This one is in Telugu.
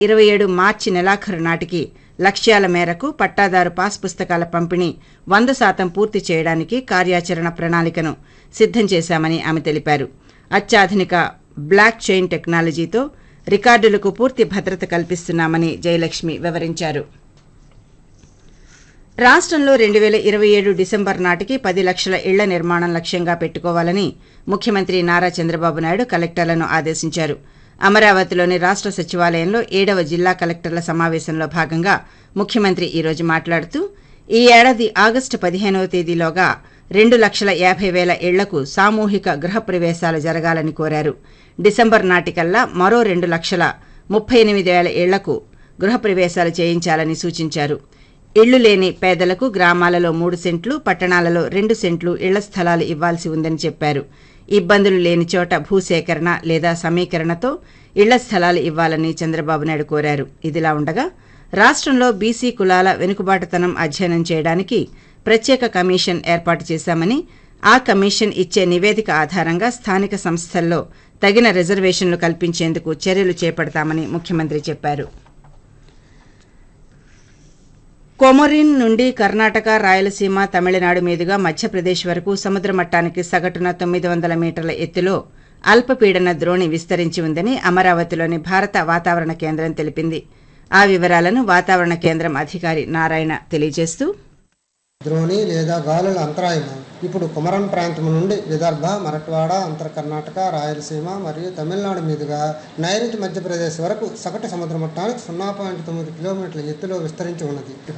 ఇరవై ఏడు మార్చి నెలాఖరు నాటికి లక్ష్యాల మేరకు పట్టాదారు పాస్ పుస్తకాల పంపిణీ వంద శాతం పూర్తి చేయడానికి కార్యాచరణ ప్రణాళికను సిద్ధం చేశామని ఆమె తెలిపారు అత్యాధునిక బ్లాక్ చైన్ టెక్నాలజీతో రికార్డులకు పూర్తి భద్రత కల్పిస్తున్నామని జయలక్ష్మి వివరించారు రాష్ట్రంలో రెండు వేల ఇరవై ఏడు డిసెంబర్ నాటికి పది లక్షల ఇళ్ల నిర్మాణం లక్ష్యంగా పెట్టుకోవాలని ముఖ్యమంత్రి నారా చంద్రబాబు నాయుడు కలెక్టర్లను ఆదేశించారు అమరావతిలోని రాష్ట్ర సచివాలయంలో ఏడవ జిల్లా కలెక్టర్ల సమావేశంలో భాగంగా ముఖ్యమంత్రి ఈరోజు మాట్లాడుతూ ఈ ఏడాది ఆగస్టు పదిహేనవ తేదీలోగా రెండు లక్షల యాభై వేల ఇళ్లకు సామూహిక గృహప్రవేశాలు జరగాలని కోరారు డిసెంబర్ నాటికల్లా మరో రెండు లక్షల ముప్పై ఎనిమిది వేల ఇళ్లకు గృహప్రవేశాలు చేయించాలని సూచించారు ఇళ్లు లేని పేదలకు గ్రామాలలో మూడు సెంట్లు పట్టణాలలో రెండు సెంట్లు ఇళ్ల స్థలాలు ఇవ్వాల్సి ఉందని చెప్పారు ఇబ్బందులు లేని చోట భూసేకరణ లేదా సమీకరణతో ఇళ్ల స్థలాలు ఇవ్వాలని చంద్రబాబు నాయుడు కోరారు ఇదిలా ఉండగా రాష్ట్రంలో బీసీ కులాల వెనుకబాటుతనం అధ్యయనం చేయడానికి ప్రత్యేక కమిషన్ ఏర్పాటు చేశామని ఆ కమిషన్ ఇచ్చే నివేదిక ఆధారంగా స్థానిక సంస్థల్లో తగిన రిజర్వేషన్లు కల్పించేందుకు చర్యలు చేపడతామని ముఖ్యమంత్రి చెప్పారు కొమరిన్ నుండి కర్ణాటక రాయలసీమ తమిళనాడు మీదుగా మధ్యప్రదేశ్ వరకు సముద్ర మట్టానికి సగటున తొమ్మిది వందల మీటర్ల ఎత్తులో అల్పపీడన ద్రోణి విస్తరించి ఉందని అమరావతిలోని భారత వాతావరణ కేంద్రం తెలిపింది ఆ వివరాలను వాతావరణ కేంద్రం అధికారి నారాయణ తెలియజేస్తూ ద్రోణి లేదా గాలుల అంతరాయము ఇప్పుడు కుమరన్ ప్రాంతం నుండి విదర్భ మరట్వాడ అంతర్ కర్ణాటక రాయలసీమ మరియు తమిళనాడు మీదుగా నైరుతి మధ్యప్రదేశ్ వరకు సగటు సముద్ర మట్టానికి సున్నా పాయింట్ తొమ్మిది కిలోమీటర్ల ఎత్తులో విస్తరించి ఉన్నది